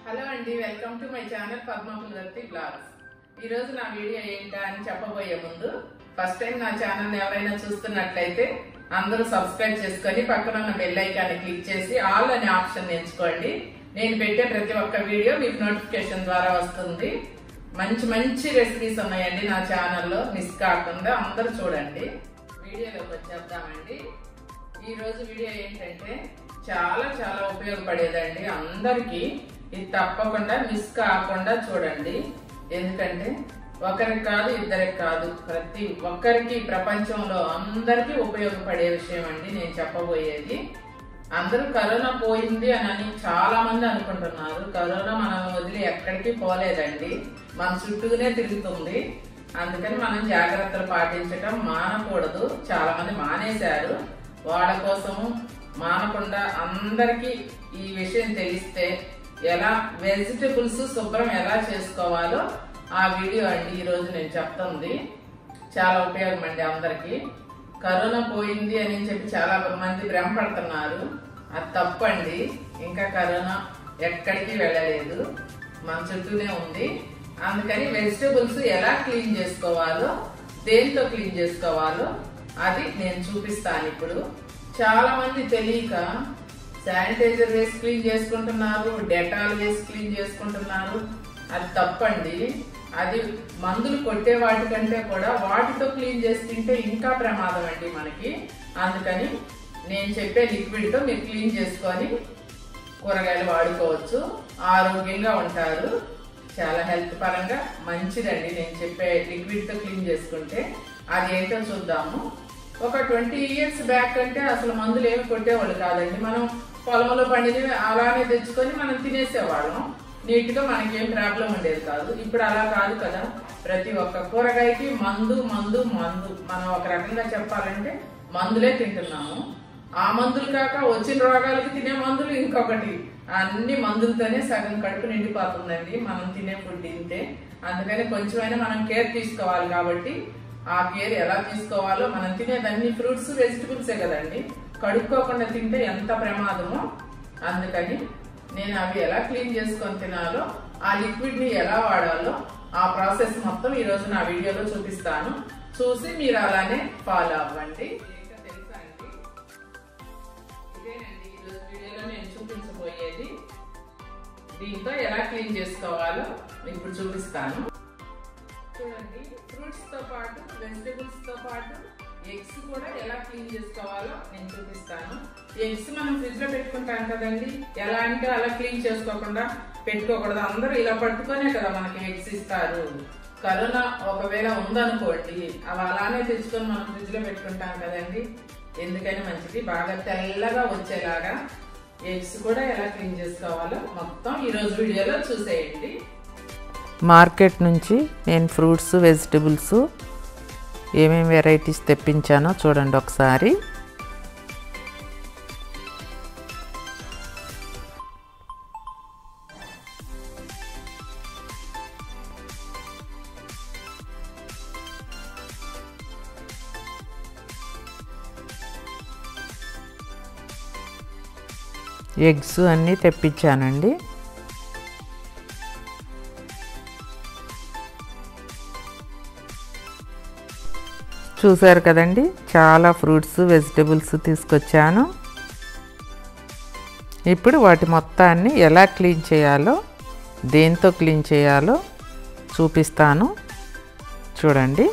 hello అండి welcome to my channel పద్మపులదత్తి blogs ఈ రోజు నా వీడియో ఏంటా అని చెప్పబోయే ముందు ఫస్ట్ టైం నా ఛానల్ ఎవరైనా చూస్తున్నట్లయితే అందరూ సబ్స్క్రైబ్ చేసుకొని పక్కన ఉన్న బెల్ ఐకాన్ని క్లిక్ చేసి ఆల్ అనే ఆప్షన్ ఎంచుకోండి నేను పెట్టే ప్రతి ఒక్క వీడియో మీకు నోటిఫికేషన్ ద్వారా వస్తుంది మంచి మంచి రెసిపీస్ ఉన్నాయండి నా ఛానల్లో మిస్ కాకుండా అందరూ చూడండి వీడియోలోకి వచ్చేద్దామండి ఈ రోజు వీడియో ఏంటంటే చాలా చాలా ఉపయోగపడేదండి అందరికీ ఇది తప్పకుండా మిస్ కాకుండా చూడండి ఎందుకంటే ఒకరికి కాదు ఇద్దరికి కాదు ప్రతి ఒక్కరికి ప్రపంచంలో అందరికీ ఉపయోగపడే విషయం అండి నేను చెప్పబోయేది అందరూ కరోనా పోయింది అని అని చాలా మంది అనుకుంటున్నారు కరోనా మనం వదిలి ఎక్కడికి పోలేదండి మన చుట్టూనే తిరుగుతుంది అందుకని మనం జాగ్రత్తలు పాటించటం మానకూడదు చాలా మంది మానేశారు వాళ్ళ కోసము మానకుండా అందరికీ ఈ విషయం తెలిస్తే ఎలా వెజిటబుల్స్ శుభ్రం ఎలా చేసుకోవాలో ఆ వీడియో అండి ఈ రోజు నేను చెప్తుంది చాలా ఉపయోగం అండి అందరికి కరోనా పోయింది అని చెప్పి చాలా మంది భ్రమపడుతున్నారు అది తప్పండి ఇంకా కరోనా ఎక్కడికి వెళ్ళలేదు మన చుట్టూనే ఉంది అందుకని వెజిటబుల్స్ ఎలా క్లీన్ చేసుకోవాలో దేంతో క్లీన్ చేసుకోవాలో అది నేను చూపిస్తాను ఇప్పుడు చాలా మంది తెలియక శానిటైజర్ వేసి క్లీన్ చేసుకుంటున్నారు డెటాల్ వేసి క్లీన్ చేసుకుంటున్నారు అది తప్పండి అది మందులు కొట్టే వాటికంటే కూడా వాటితో క్లీన్ చేసి తింటే ఇంకా ప్రమాదం అండి మనకి అందుకని నేను చెప్పే లిక్విడ్తో మీరు క్లీన్ చేసుకొని కూరగాయలు వాడుకోవచ్చు ఆరోగ్యంగా ఉంటారు చాలా హెల్త్ పరంగా మంచిదండి నేను చెప్పే లిక్విడ్తో క్లీన్ చేసుకుంటే అది ఏంటో చూద్దాము ఒక ట్వంటీ ఇయర్స్ బ్యాక్ అంటే అసలు మందులు ఏమి కొట్టేవాళ్ళు కాదండి మనం పొలంలో పండినవి అలానే తెచ్చుకొని మనం తినేసేవాళ్ళం నీట్గా మనకేం ప్రాబ్లం ఉండేది కాదు ఇప్పుడు అలా కాదు కదా ప్రతి ఒక్క కూరగాయకి మందు మందు మందు మనం ఒక రకంగా చెప్పాలంటే మందులే తింటున్నాము ఆ మందులు కాక వచ్చిన రోగాలకి తినే మందులు ఇంకొకటి అన్ని మందులతోనే సగం కడుపు నిండిపోతుందండి మనం తినే ఫుడ్ తింటే అందుకని కొంచెమైనా మనం కేర్ తీసుకోవాలి కాబట్టి ఆ కేర్ ఎలా తీసుకోవాలో మనం తినేది అన్ని ఫ్రూట్స్ వెజిటబుల్సే కదండి కడుక్కోకుండా తింటే ఎంత ప్రమాదమో అందుకని నేను అవి ఎలా క్లీన్ చేసుకొని తినాలో ఆ లిక్విడ్ ని ఎలా వాడాలో ఆ ప్రాసెస్ మొత్తం ఈ రోజు నా వీడియోలో చూపిస్తాను చూసి మీరు అలానే ఫాలో అవ్వండి ఇంకా తెలుసా అండి ఇదేనండి ఈరోజు వీడియోలో నేను చూపించబోయేది దీంతో ఎలా క్లీన్ చేసుకోవాలో ఇప్పుడు చూపిస్తాను చూడండి ఫ్రూట్స్ తో పాటు వెజిటబుల్స్ తో పాటు ఎగ్స్ కూడా ఎలా క్లీన్ చేసుకోవాలో నేను చూపిస్తాను ఎగ్స్ మనం ఫ్రిడ్జ్ లో పెట్టుకుంటాం కదండి ఎలా అంటే అలా క్లీన్ చేసుకోకుండా పెట్టుకోకూడదు అందరూ ఇలా పట్టుకొనే కదా మనకి ఎగ్స్ ఇస్తారు కరోనా ఒకవేళ ఉందనుకోండి అవి అలానే తెచ్చుకొని మనం ఫ్రిడ్జ్ లో పెట్టుకుంటాం కదండి ఎందుకని మంచిది బాగా తెల్లగా వచ్చేలాగా ఎగ్స్ కూడా ఎలా క్లీన్ చేసుకోవాలో మొత్తం ఈ రోజు వీడియోలో చూసేయండి మార్కెట్ నుంచి నేను ఫ్రూట్స్ వెజిటబుల్స్ ఏమేమి వెరైటీస్ తెప్పించానో చూడండి ఒకసారి ఎగ్స్ అన్నీ తెప్పించానండి చూసారు కదండి చాలా ఫ్రూట్స్ వెజిటబుల్స్ తీసుకొచ్చాను ఇప్పుడు వాటి మొత్తాన్ని ఎలా క్లీన్ చేయాలో దేంతో క్లీన్ చేయాలో చూపిస్తాను చూడండి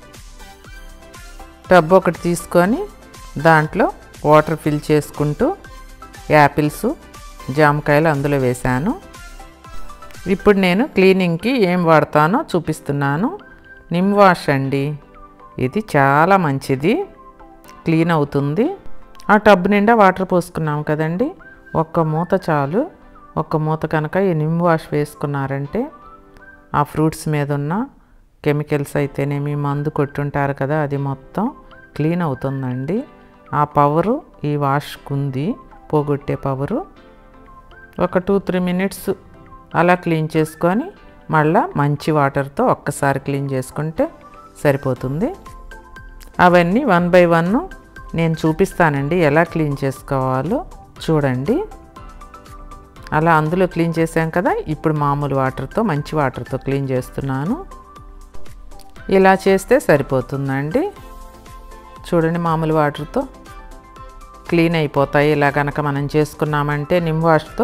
టబ్ ఒకటి తీసుకొని దాంట్లో వాటర్ ఫిల్ చేసుకుంటూ యాపిల్స్ జామకాయలు అందులో వేశాను ఇప్పుడు నేను క్లీనింగ్కి ఏం వాడతానో చూపిస్తున్నాను నిమ్ వాష్ అండి ఇది చాలా మంచిది క్లీన్ అవుతుంది ఆ టబ్ నిండా వాటర్ పోసుకున్నాం కదండి ఒక్క మూత చాలు ఒక్క మూత కనుక ఈ నిమ్ వాష్ వేసుకున్నారంటే ఆ ఫ్రూట్స్ మీద ఉన్న కెమికల్స్ అయితేనేమి మందు కొట్టుంటారు కదా అది మొత్తం క్లీన్ అవుతుందండి ఆ పవరు ఈ వాష్కు ఉంది పోగొట్టే పవరు ఒక టూ త్రీ మినిట్స్ అలా క్లీన్ చేసుకొని మళ్ళా మంచి వాటర్తో ఒక్కసారి క్లీన్ చేసుకుంటే సరిపోతుంది అవన్నీ వన్ బై వన్ నేను చూపిస్తానండి ఎలా క్లీన్ చేసుకోవాలో చూడండి అలా అందులో క్లీన్ చేసాం కదా ఇప్పుడు మామూలు వాటర్తో మంచి వాటర్తో క్లీన్ చేస్తున్నాను ఇలా చేస్తే సరిపోతుందండి చూడండి మామూలు వాటర్తో క్లీన్ అయిపోతాయి ఇలా కనుక మనం చేసుకున్నామంటే నిమ్ వాష్తో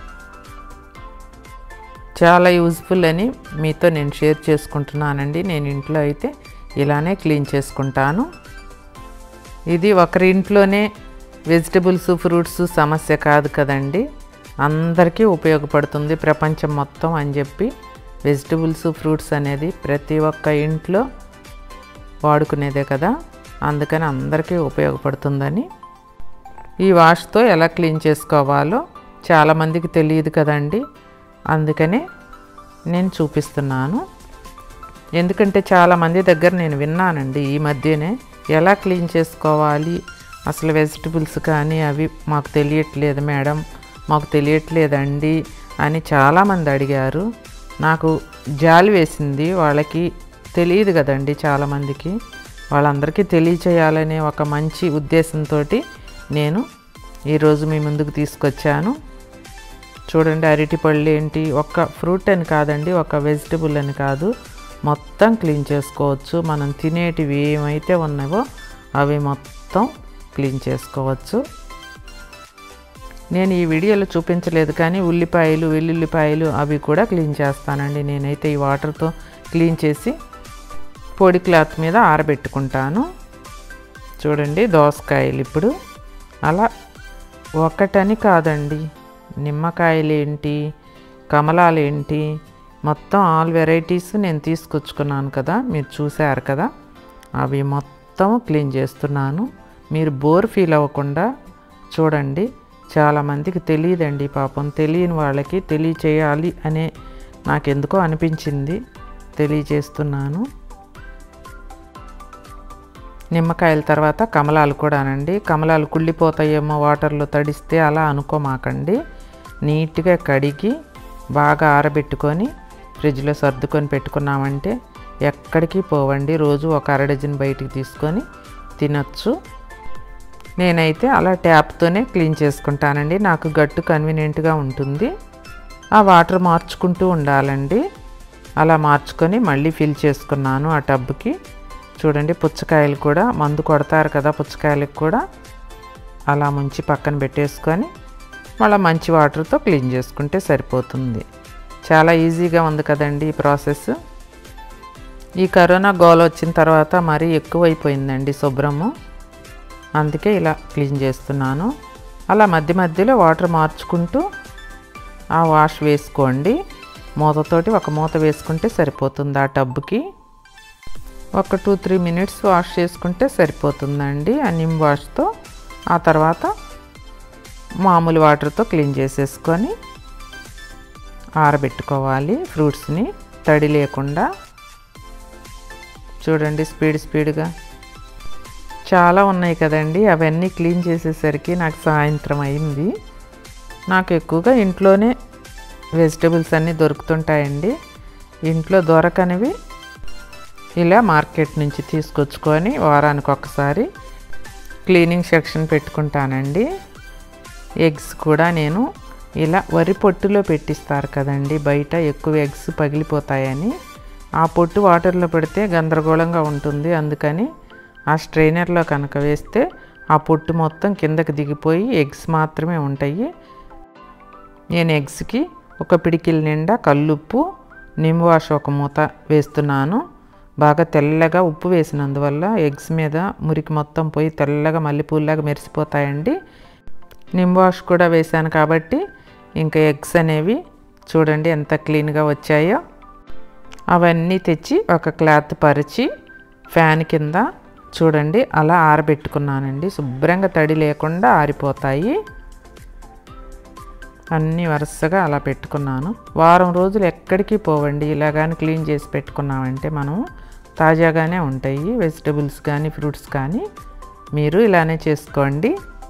చాలా యూజ్ఫుల్ అని మీతో నేను షేర్ చేసుకుంటున్నానండి నేను ఇంట్లో అయితే ఇలానే క్లీన్ చేసుకుంటాను ఇది ఒకరి ఇంట్లోనే వెజిటబుల్స్ ఫ్రూట్స్ సమస్య కాదు కదండి అందరికీ ఉపయోగపడుతుంది ప్రపంచం మొత్తం అని చెప్పి వెజిటబుల్స్ ఫ్రూట్స్ అనేది ప్రతి ఒక్క ఇంట్లో వాడుకునేదే కదా అందుకని అందరికీ ఉపయోగపడుతుందని ఈ వాష్తో ఎలా క్లీన్ చేసుకోవాలో చాలామందికి తెలియదు కదండి అందుకనే నేను చూపిస్తున్నాను ఎందుకంటే చాలామంది దగ్గర నేను విన్నానండి ఈ మధ్యనే ఎలా క్లీన్ చేసుకోవాలి అసలు వెజిటబుల్స్ కానీ అవి మాకు తెలియట్లేదు మేడం మాకు తెలియట్లేదండి అని చాలామంది అడిగారు నాకు జాలి వేసింది వాళ్ళకి తెలియదు కదండి చాలామందికి వాళ్ళందరికీ తెలియచేయాలనే ఒక మంచి ఉద్దేశంతో నేను ఈరోజు మీ ముందుకు తీసుకొచ్చాను చూడండి అరటిపళ్ళు ఏంటి ఒక్క ఫ్రూట్ అని కాదండి ఒక వెజిటబుల్ అని కాదు మొత్తం క్లీన్ చేసుకోవచ్చు మనం తినేటివి ఏమైతే ఉన్నావో అవి మొత్తం క్లీన్ చేసుకోవచ్చు నేను ఈ వీడియోలో చూపించలేదు కానీ ఉల్లిపాయలు వెల్లుల్లిపాయలు అవి కూడా క్లీన్ చేస్తానండి నేనైతే ఈ వాటర్తో క్లీన్ చేసి పొడి క్లాత్ మీద ఆరబెట్టుకుంటాను చూడండి దోసకాయలు ఇప్పుడు అలా ఒకటని కాదండి నిమ్మకాయలు ఏంటి కమలాలు ఏంటి మొత్తం ఆల్ వెరైటీస్ నేను తీసుకొచ్చుకున్నాను కదా మీరు చూసారు కదా అవి మొత్తం క్లీన్ చేస్తున్నాను మీరు బోర్ ఫీల్ అవ్వకుండా చూడండి చాలామందికి తెలియదండి పాపం తెలియని వాళ్ళకి తెలియచేయాలి అనే నాకెందుకో అనిపించింది తెలియజేస్తున్నాను నిమ్మకాయల తర్వాత కమలాలు కూడానండి కమలాలు కుళ్ళిపోతాయేమో వాటర్లో తడిస్తే అలా అనుకోమాకండి నీట్గా కడిగి బాగా ఆరబెట్టుకొని ఫ్రిడ్జ్లో సర్దుకొని పెట్టుకున్నామంటే ఎక్కడికి పోవండి రోజు ఒక అర డజన్ బయటికి తీసుకొని తినొచ్చు నేనైతే అలా ట్యాప్తోనే క్లీన్ చేసుకుంటానండి నాకు గట్టు కన్వీనియంట్గా ఉంటుంది ఆ వాటర్ మార్చుకుంటూ ఉండాలండి అలా మార్చుకొని మళ్ళీ ఫిల్ చేసుకున్నాను ఆ టబ్కి చూడండి పుచ్చకాయలు కూడా మందు కొడతారు కదా పుచ్చకాయలకు కూడా అలా ముంచి పక్కన పెట్టేసుకొని మళ్ళీ మంచి వాటర్తో క్లీన్ చేసుకుంటే సరిపోతుంది చాలా ఈజీగా ఉంది కదండి ఈ ప్రాసెస్ ఈ కరోనా గోల వచ్చిన తర్వాత మరీ ఎక్కువైపోయిందండి శుభ్రము అందుకే ఇలా క్లీన్ చేస్తున్నాను అలా మధ్య మధ్యలో వాటర్ మార్చుకుంటూ ఆ వాష్ వేసుకోండి మూతతోటి ఒక మూత వేసుకుంటే సరిపోతుంది ఆ టబ్కి ఒక టూ త్రీ మినిట్స్ వాష్ చేసుకుంటే సరిపోతుందండి ఆ నిమ్ వాష్తో ఆ తర్వాత మామూలు వాటర్తో క్లీన్ చేసేసుకొని ఆరబెట్టుకోవాలి ఫ్రూట్స్ని తడి లేకుండా చూడండి స్పీడ్ స్పీడ్గా చాలా ఉన్నాయి కదండి అవన్నీ క్లీన్ చేసేసరికి నాకు సాయంత్రం అయింది నాకు ఎక్కువగా ఇంట్లోనే వెజిటబుల్స్ అన్నీ దొరుకుతుంటాయండి ఇంట్లో దొరకనివి ఇలా మార్కెట్ నుంచి తీసుకొచ్చుకొని వారానికి ఒకసారి క్లీనింగ్ సెక్షన్ పెట్టుకుంటానండి ఎగ్స్ కూడా నేను ఇలా వరి పొట్టులో పెట్టిస్తారు కదండి బయట ఎక్కువ ఎగ్స్ పగిలిపోతాయని ఆ పొట్టు వాటర్లో పెడితే గందరగోళంగా ఉంటుంది అందుకని ఆ స్ట్రైనర్లో కనుక వేస్తే ఆ పొట్టు మొత్తం కిందకి దిగిపోయి ఎగ్స్ మాత్రమే ఉంటాయి నేను ఎగ్స్కి ఒక పిడికిల నిండా కల్లుప్పు నిమ్మ వాష్ ఒక మూత వేస్తున్నాను బాగా తెల్లగా ఉప్పు వేసినందువల్ల ఎగ్స్ మీద మురికి మొత్తం పోయి తెల్లగా మల్లెపూల్లాగా మెరిసిపోతాయండి నిమ్మ వాష్ కూడా వేశాను కాబట్టి ఇంకా ఎగ్స్ అనేవి చూడండి ఎంత క్లీన్గా వచ్చాయో అవన్నీ తెచ్చి ఒక క్లాత్ పరిచి ఫ్యాన్ కింద చూడండి అలా ఆరబెట్టుకున్నానండి శుభ్రంగా తడి లేకుండా ఆరిపోతాయి అన్నీ వరుసగా అలా పెట్టుకున్నాను వారం రోజులు ఎక్కడికి పోవండి ఇలాగాని క్లీన్ చేసి పెట్టుకున్నామంటే మనం తాజాగానే ఉంటాయి వెజిటబుల్స్ కానీ ఫ్రూట్స్ కానీ మీరు ఇలానే చేసుకోండి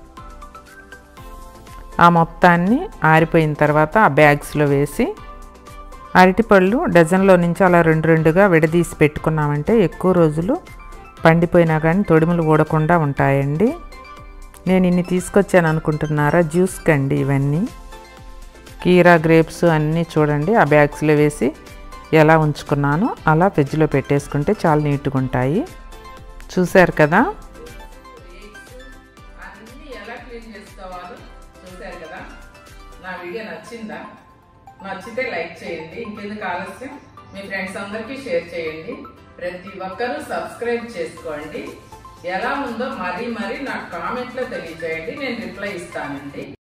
ఆ మొత్తాన్ని ఆరిపోయిన తర్వాత ఆ బ్యాగ్స్లో వేసి అరటిపళ్ళు డజన్లో నుంచి అలా రెండు రెండుగా విడదీసి పెట్టుకున్నామంటే ఎక్కువ రోజులు పండిపోయినా కానీ తొడిములు ఊడకుండా ఉంటాయండి నేను ఇన్ని తీసుకొచ్చాను అనుకుంటున్నారా జ్యూస్ కండి ఇవన్నీ కీరా గ్రేప్స్ అన్నీ చూడండి ఆ బ్యాగ్స్లో వేసి ఎలా ఉంచుకున్నానో అలా ఫ్రిడ్జ్లో పెట్టేసుకుంటే చాలా నీట్గా ఉంటాయి చూశారు కదా అన్ని ఎలా క్లీన్ చేసుకోవాలో చూశారు కదా నా వీడియో నచ్చిందా నచ్చితే లైక్ చేయండి ఇంకెందుకు ఆలస్యం మీ ఫ్రెండ్స్ అందరికీ షేర్ చేయండి ప్రతి ఒక్కరూ సబ్స్క్రైబ్ చేసుకోండి ఎలా ఉందో మరీ మరీ నాకు కామెంట్లో తెలియజేయండి నేను రిప్లై ఇస్తానండి